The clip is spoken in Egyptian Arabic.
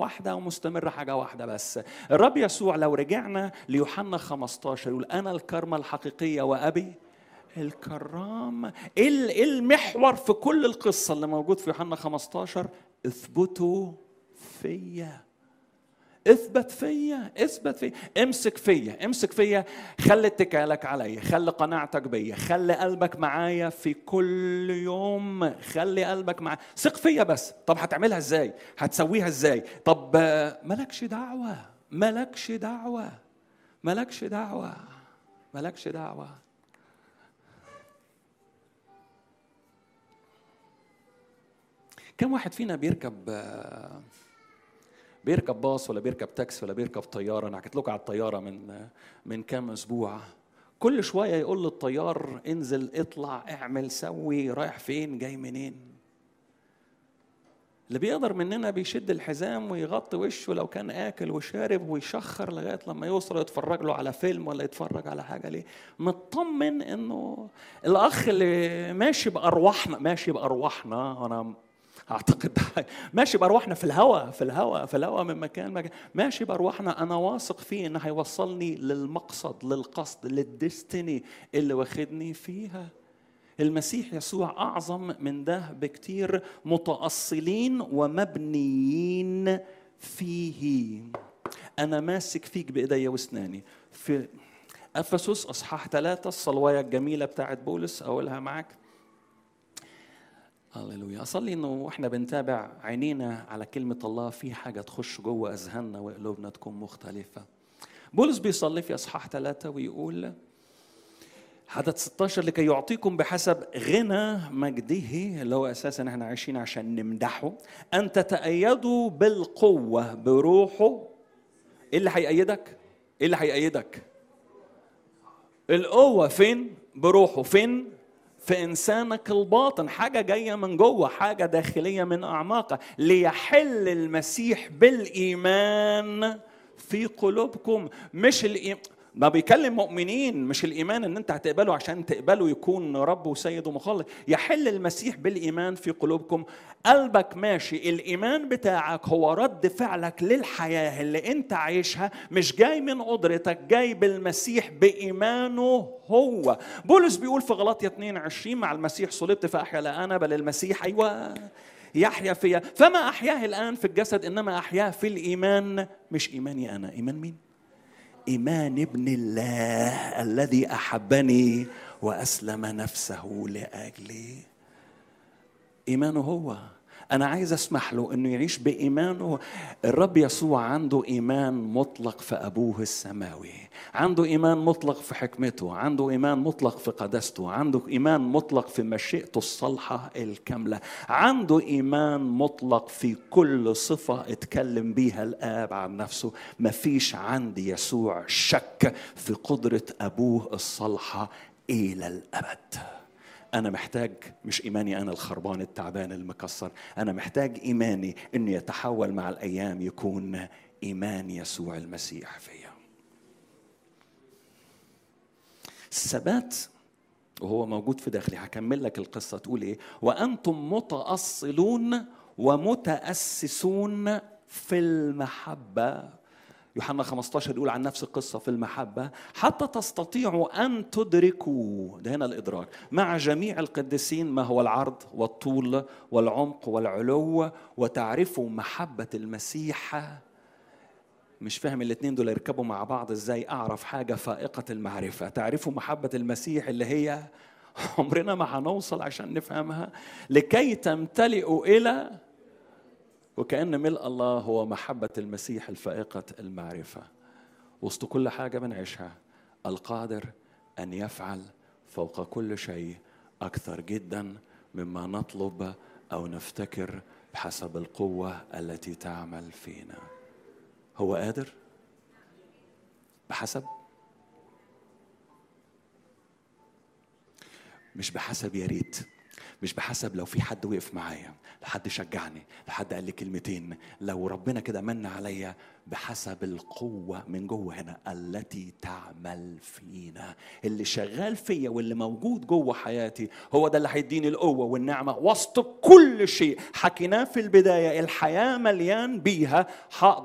واحده ومستمره حاجه واحده بس الرب يسوع لو رجعنا ليوحنا 15 يقول انا الكرمه الحقيقيه وابي الكرام ايه ال- إيه المحور في كل القصه اللي موجود في يوحنا 15 اثبتوا فيا اثبت فيا اثبت فيا امسك فيا امسك فيا خلي اتكالك عليا خلي قناعتك بيا خلي قلبك معايا في كل يوم خلي قلبك معايا ثق فيا بس طب هتعملها ازاي هتسويها ازاي طب آه، مالكش دعوه مالكش دعوه مالكش دعوه مالكش دعوه كم واحد فينا بيركب آه، بيركب باص ولا بيركب تاكسي ولا بيركب طياره انا حكيت لكم على الطياره من من كام اسبوع كل شويه يقول للطيار انزل اطلع اعمل سوي رايح فين جاي منين اللي بيقدر مننا بيشد الحزام ويغطي وشه لو كان اكل وشارب ويشخر لغايه لما يوصل يتفرج له على فيلم ولا يتفرج على حاجه ليه مطمن انه الاخ اللي ماشي بارواحنا ماشي بارواحنا انا اعتقد ده ماشي بارواحنا في الهواء في الهواء في الهواء من مكان مكان ماشي بارواحنا انا واثق فيه انه هيوصلني للمقصد للقصد للديستني اللي واخدني فيها المسيح يسوع اعظم من ده بكتير متاصلين ومبنيين فيه انا ماسك فيك بايديا واسناني في افسس اصحاح ثلاثة الصلوايه الجميله بتاعت بولس اقولها معاك هللويا اصلي انه واحنا بنتابع عينينا على كلمه الله في حاجه تخش جوه اذهاننا وقلوبنا تكون مختلفه بولس بيصلي في اصحاح ثلاثة ويقول عدد 16 لكي يعطيكم بحسب غنى مجده اللي هو اساسا احنا عايشين عشان نمدحه ان تتأيدوا بالقوه بروحه ايه اللي هيأيدك؟ ايه اللي هيأيدك؟ القوه فين؟ بروحه فين؟ في انسانك الباطن حاجه جايه من جوه حاجه داخليه من اعماقك ليحل المسيح بالايمان في قلوبكم مش الإيمان ما بيكلم مؤمنين مش الايمان ان انت هتقبله عشان تقبله يكون رب وسيد ومخلص يحل المسيح بالايمان في قلوبكم قلبك ماشي الايمان بتاعك هو رد فعلك للحياه اللي انت عايشها مش جاي من قدرتك جاي بالمسيح بايمانه هو بولس بيقول في غلاطيا 22 مع المسيح صلبت فاحيا لا انا بل المسيح ايوه يحيا فيا فما احياه الان في الجسد انما احياه في الايمان مش ايماني انا ايمان مين ايمان ابن الله الذي احبني واسلم نفسه لاجلي ايمانه هو انا عايز اسمح له انه يعيش بايمانه الرب يسوع عنده ايمان مطلق في ابوه السماوي عنده ايمان مطلق في حكمته عنده ايمان مطلق في قداسته عنده ايمان مطلق في مشيئته الصالحه الكامله عنده ايمان مطلق في كل صفه اتكلم بيها الاب عن نفسه مفيش عند يسوع شك في قدره ابوه الصالحه الى الابد أنا محتاج مش إيماني أنا الخربان التعبان المكسر أنا محتاج إيماني إنه يتحول مع الأيام يكون إيمان يسوع المسيح فيا الثبات وهو موجود في داخلي هكمل لك القصة تقول إيه وأنتم متأصلون ومتأسسون في المحبة يوحنا 15 يقول عن نفس القصة في المحبة حتى تستطيعوا أن تدركوا ده هنا الإدراك مع جميع القديسين ما هو العرض والطول والعمق والعلو وتعرفوا محبة المسيح مش فاهم الاثنين دول يركبوا مع بعض ازاي اعرف حاجة فائقة المعرفة تعرفوا محبة المسيح اللي هي عمرنا ما هنوصل عشان نفهمها لكي تمتلئوا إلى وكأن ملء الله هو محبة المسيح الفائقة المعرفة وسط كل حاجة بنعيشها القادر أن يفعل فوق كل شيء أكثر جدا مما نطلب أو نفتكر بحسب القوة التي تعمل فينا هو قادر بحسب مش بحسب يا ريت مش بحسب لو في حد وقف معايا لو حد شجعني لو حد قال لي كلمتين لو ربنا كده من عليا بحسب القوة من جوه هنا التي تعمل فينا اللي شغال فيا واللي موجود جوه حياتي هو ده اللي هيديني القوة والنعمة وسط كل شيء حكيناه في البداية الحياة مليان بيها هقدر